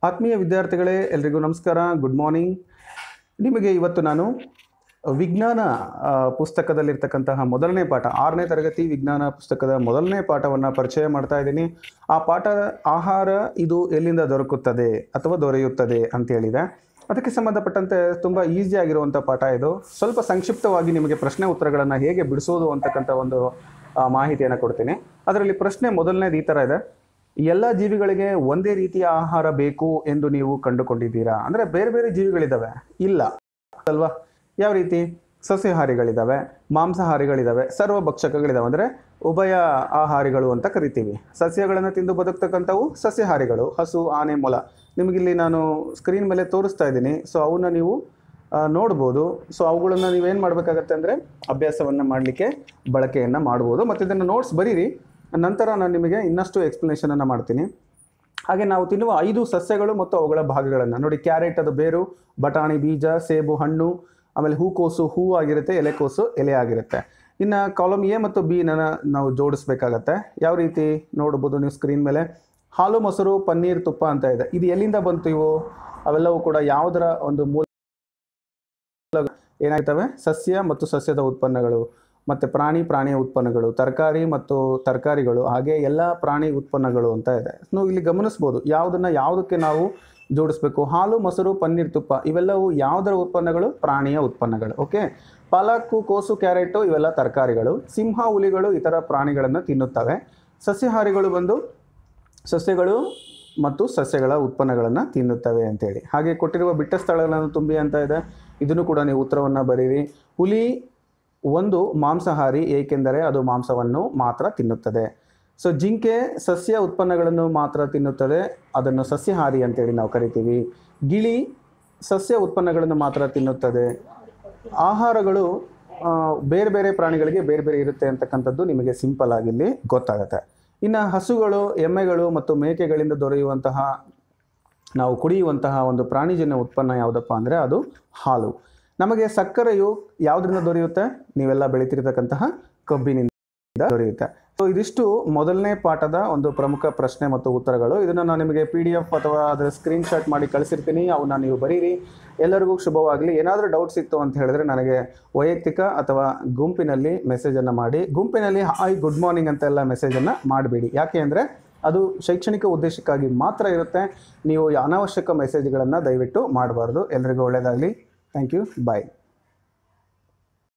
ಆತ್ಮೀಯ ವಿದ್ಯಾರ್ಥಿಗಳೇ ಎಲ್ರಿಗೂ ನಮಸ್ಕಾರ ಗುಡ್ ಮಾರ್ನಿಂಗ್ ನಿಮಗೆ ಇವತ್ತು ನಾನು ವಿಜ್ಞಾನ ಆ, ಪುಸ್ತಕದಲ್ಲಿರ್ತಕ್ಕಂತಹ ಮೊದಲನೇ ಪಾಠ ಆರನೇ ತರಗತಿ ವಿಜ್ಞಾನ ಪುಸ್ತಕದ ಮೊದಲನೇ ಪಾಠವನ್ನು ಪರಿಚಯ ಮಾಡ್ತಾ ಇದ್ದೀನಿ ಆ ಪಾಠ ಆಹಾರ ಇದು ಎಲ್ಲಿಂದ ದೊರಕುತ್ತದೆ ಅಥವಾ ದೊರೆಯುತ್ತದೆ ಅಂತ ಹೇಳಿದೆ ಅದಕ್ಕೆ ಸಂಬಂಧಪಟ್ಟಂತೆ ತುಂಬ ಈಸಿ ಆಗಿರುವಂಥ ಪಾಠ ಇದು ಸ್ವಲ್ಪ ಸಂಕ್ಷಿಪ್ತವಾಗಿ ನಿಮಗೆ ಪ್ರಶ್ನೆ ಉತ್ತರಗಳನ್ನು ಹೇಗೆ ಬಿಡಿಸೋದು ಅಂತಕ್ಕಂಥ ಒಂದು ಆ, ಮಾಹಿತಿಯನ್ನು ಕೊಡ್ತೀನಿ ಅದರಲ್ಲಿ ಪ್ರಶ್ನೆ ಮೊದಲನೇದು ಈ ಥರ ಇದೆ ಎಲ್ಲ ಜೀವಿಗಳಿಗೆ ಒಂದೇ ರೀತಿಯ ಆಹಾರ ಬೇಕು ಎಂದು ನೀವು ಕಂಡುಕೊಂಡಿದ್ದೀರಾ ಅಂದರೆ ಬೇರೆ ಬೇರೆ ಜೀವಿಗಳಿದ್ದಾವೆ ಇಲ್ಲ ಅಲ್ವಾ ಯಾವ ರೀತಿ ಸಸ್ಯಾಹಾರಿಗಳಿದ್ದಾವೆ ಮಾಂಸಾಹಾರಿಗಳಿದ್ದಾವೆ ಸರ್ವಭಕ್ಷಕಗಳಿದ್ದಾವೆ ಅಂದರೆ ಉಭಯ ಆಹಾರಿಗಳು ಅಂತ ಕರಿತೀವಿ ಸಸ್ಯಗಳನ್ನು ತಿಂದು ಬದುಕ್ತಕ್ಕಂಥವು ಸಸ್ಯಾಹಾರಿಗಳು ಹಸು ಆನೆ ಮೊಲ ನಿಮಗಿಲ್ಲಿ ನಾನು ಸ್ಕ್ರೀನ್ ಮೇಲೆ ತೋರಿಸ್ತಾ ಇದ್ದೀನಿ ಸೊ ಅವನ್ನ ನೀವು ಆ, ನೋಡ್ಬೋದು ಸೊ ಅವುಗಳನ್ನು ನೀವೇನು ಮಾಡಬೇಕಾಗತ್ತೆ ಅಂದರೆ ಅಭ್ಯಾಸವನ್ನು ಮಾಡಲಿಕ್ಕೆ ಬಳಕೆಯನ್ನು ಮಾಡ್ಬೋದು ಮತ್ತು ಇದನ್ನು ನೋಟ್ಸ್ ಬರೀರಿ ನಂತರ ನಾನು ನಿಮಗೆ ಇನ್ನಷ್ಟು ಎಕ್ಸ್ಪ್ಲನೇಷನನ್ನು ಮಾಡ್ತೀನಿ ಹಾಗೆ ನಾವು ತಿನ್ನುವ ಐದು ಸಸ್ಯಗಳು ಮತ್ತು ಅವುಗಳ ಭಾಗಗಳನ್ನು ನೋಡಿ ಕ್ಯಾರೆಟ್ ಅದು ಬೇರು ಬಟಾಣಿ ಬೀಜ ಸೇಬು ಹಣ್ಣು ಆಮೇಲೆ ಹೂಕೋಸು ಹೂ ಆಗಿರುತ್ತೆ ಎಲೆಕೋಸು ಎಲೆ ಆಗಿರುತ್ತೆ ಇನ್ನು ಕಾಲಮ್ ಎ ಮತ್ತು ಬಿ ನಾವು ಜೋಡಿಸ್ಬೇಕಾಗತ್ತೆ ಯಾವ ರೀತಿ ನೋಡ್ಬೋದು ನೀವು ಸ್ಕ್ರೀನ್ ಮೇಲೆ ಹಾಲು ಮೊಸರು ಪನ್ನೀರ್ ತುಪ್ಪ ಅಂತ ಇದೆ ಇದು ಎಲ್ಲಿಂದ ಬಂತು ಇವು ಅವೆಲ್ಲವೂ ಕೂಡ ಯಾವುದರ ಒಂದು ಮೂಲ ಏನಾಗ್ತವೆ ಸಸ್ಯ ಮತ್ತು ಸಸ್ಯದ ಉತ್ಪನ್ನಗಳು ಮತ್ತು ಪ್ರಾಣಿ ಪ್ರಾಣಿಯ ಉತ್ಪನ್ನಗಳು ತರಕಾರಿ ಮತ್ತು ತರಕಾರಿಗಳು ಹಾಗೆ ಎಲ್ಲ ಪ್ರಾಣಿ ಉತ್ಪನ್ನಗಳು ಅಂತ ಇದೆ ನೀವು ಇಲ್ಲಿ ಗಮನಿಸ್ಬೋದು ಯಾವುದನ್ನು ಯಾವುದಕ್ಕೆ ನಾವು ಜೋಡಿಸ್ಬೇಕು ಹಾಲು ಮೊಸರು ಪನ್ನೀರ್ ತುಪ್ಪ ಇವೆಲ್ಲವೂ ಯಾವುದರ ಉತ್ಪನ್ನಗಳು ಪ್ರಾಣಿಯ ಉತ್ಪನ್ನಗಳು ಓಕೆ ಪಾಲಕ್ಕು ಕೋಸು ಕ್ಯಾರೆಟು ಇವೆಲ್ಲ ತರಕಾರಿಗಳು ಸಿಂಹ ಹುಲಿಗಳು ಇತರ ಪ್ರಾಣಿಗಳನ್ನು ತಿನ್ನುತ್ತವೆ ಸಸ್ಯಾಹಾರಿಗಳು ಬಂದು ಸಸ್ಯಗಳು ಮತ್ತು ಸಸ್ಯಗಳ ಉತ್ಪನ್ನಗಳನ್ನು ತಿನ್ನುತ್ತವೆ ಅಂತೇಳಿ ಹಾಗೆ ಕೊಟ್ಟಿರುವ ಬಿಟ್ಟ ಸ್ಥಳಗಳನ್ನು ತುಂಬಿ ಅಂತ ಇದೆ ಇದನ್ನು ಕೂಡ ನೀವು ಉತ್ತರವನ್ನು ಬರೀರಿ ಹುಲಿ ಒಂದು ಮಾಂಸಾಹಾರಿ ಏಕೆಂದರೆ ಅದು ಮಾಂಸವನ್ನು ಮಾತ್ರ ತಿನ್ನುತ್ತದೆ ಸೊ ಜಿಂಕೆ ಸಸ್ಯ ಉತ್ಪನ್ನಗಳನ್ನು ಮಾತ್ರ ತಿನ್ನುತ್ತದೆ ಅದನ್ನು ಸಸ್ಯಾಹಾರಿ ಅಂತೇಳಿ ನಾವು ಕರಿತೀವಿ ಗಿಳಿ ಸಸ್ಯ ಉತ್ಪನ್ನಗಳನ್ನು ಮಾತ್ರ ತಿನ್ನುತ್ತದೆ ಆಹಾರಗಳು ಆ, ಬೇರೆ ಬೇರೆ ಪ್ರಾಣಿಗಳಿಗೆ ಬೇರೆ ಬೇರೆ ಇರುತ್ತೆ ಅಂತಕ್ಕಂಥದ್ದು ನಿಮಗೆ ಸಿಂಪಲ್ ಆಗಿ ಇಲ್ಲಿ ಗೊತ್ತಾಗುತ್ತೆ ಇನ್ನು ಹಸುಗಳು ಎಮ್ಮೆಗಳು ಮತ್ತು ಮೇಕೆಗಳಿಂದ ದೊರೆಯುವಂತಹ ನಾವು ಕುಡಿಯುವಂತಹ ಒಂದು ಪ್ರಾಣಿಜನ್ಯ ಉತ್ಪನ್ನ ಯಾವುದಪ್ಪ ಅಂದರೆ ಅದು ಹಾಲು ನಮಗೆ ಸಕ್ಕರೆಯು ಯಾವುದರಿಂದ ದೊರೆಯುತ್ತೆ ನೀವೆಲ್ಲ ಬೆಳೀತಿರ್ತಕ್ಕಂತಹ ಕಬ್ಬಿನಿಂದ ದೊರೆಯುತ್ತೆ ಸೊ ಇದಿಷ್ಟು ಮೊದಲನೇ ಪಾಠದ ಒಂದು ಪ್ರಮುಖ ಪ್ರಶ್ನೆ ಮತ್ತು ಉತ್ತರಗಳು ಇದನ್ನು ನಾನು ನಿಮಗೆ ಪಿ ಡಿ ಎಫ್ ಅಥವಾ ಅದರ ಸ್ಕ್ರೀನ್ ಶಾಟ್ ಮಾಡಿ ಕಳಿಸಿರ್ತೀನಿ ಅವನ್ನ ನೀವು ಬರೀರಿ ಎಲ್ಲರಿಗೂ ಶುಭವಾಗಲಿ ಏನಾದರೂ ಡೌಟ್ಸ್ ಇತ್ತು ಅಂತ ಹೇಳಿದ್ರೆ ನನಗೆ ವೈಯಕ್ತಿಕ ಅಥವಾ ಗುಂಪಿನಲ್ಲಿ ಮೆಸೇಜನ್ನು ಮಾಡಿ ಗುಂಪಿನಲ್ಲಿ ಹಾಯ್ ಗುಡ್ ಮಾರ್ನಿಂಗ್ ಅಂತೆಲ್ಲ ಮೆಸೇಜನ್ನು ಮಾಡಬೇಡಿ ಯಾಕೆ ಅಂದರೆ ಅದು ಶೈಕ್ಷಣಿಕ ಉದ್ದೇಶಕ್ಕಾಗಿ ಮಾತ್ರ ಇರುತ್ತೆ ನೀವು ಅನಾವಶ್ಯಕ ಮೆಸೇಜ್ಗಳನ್ನು ದಯವಿಟ್ಟು ಮಾಡಬಾರ್ದು ಎಲ್ರಿಗೂ ಒಳ್ಳೆಯದಾಗಲಿ ಥ್ಯಾಂಕ್ ಯು ಬಾಯ್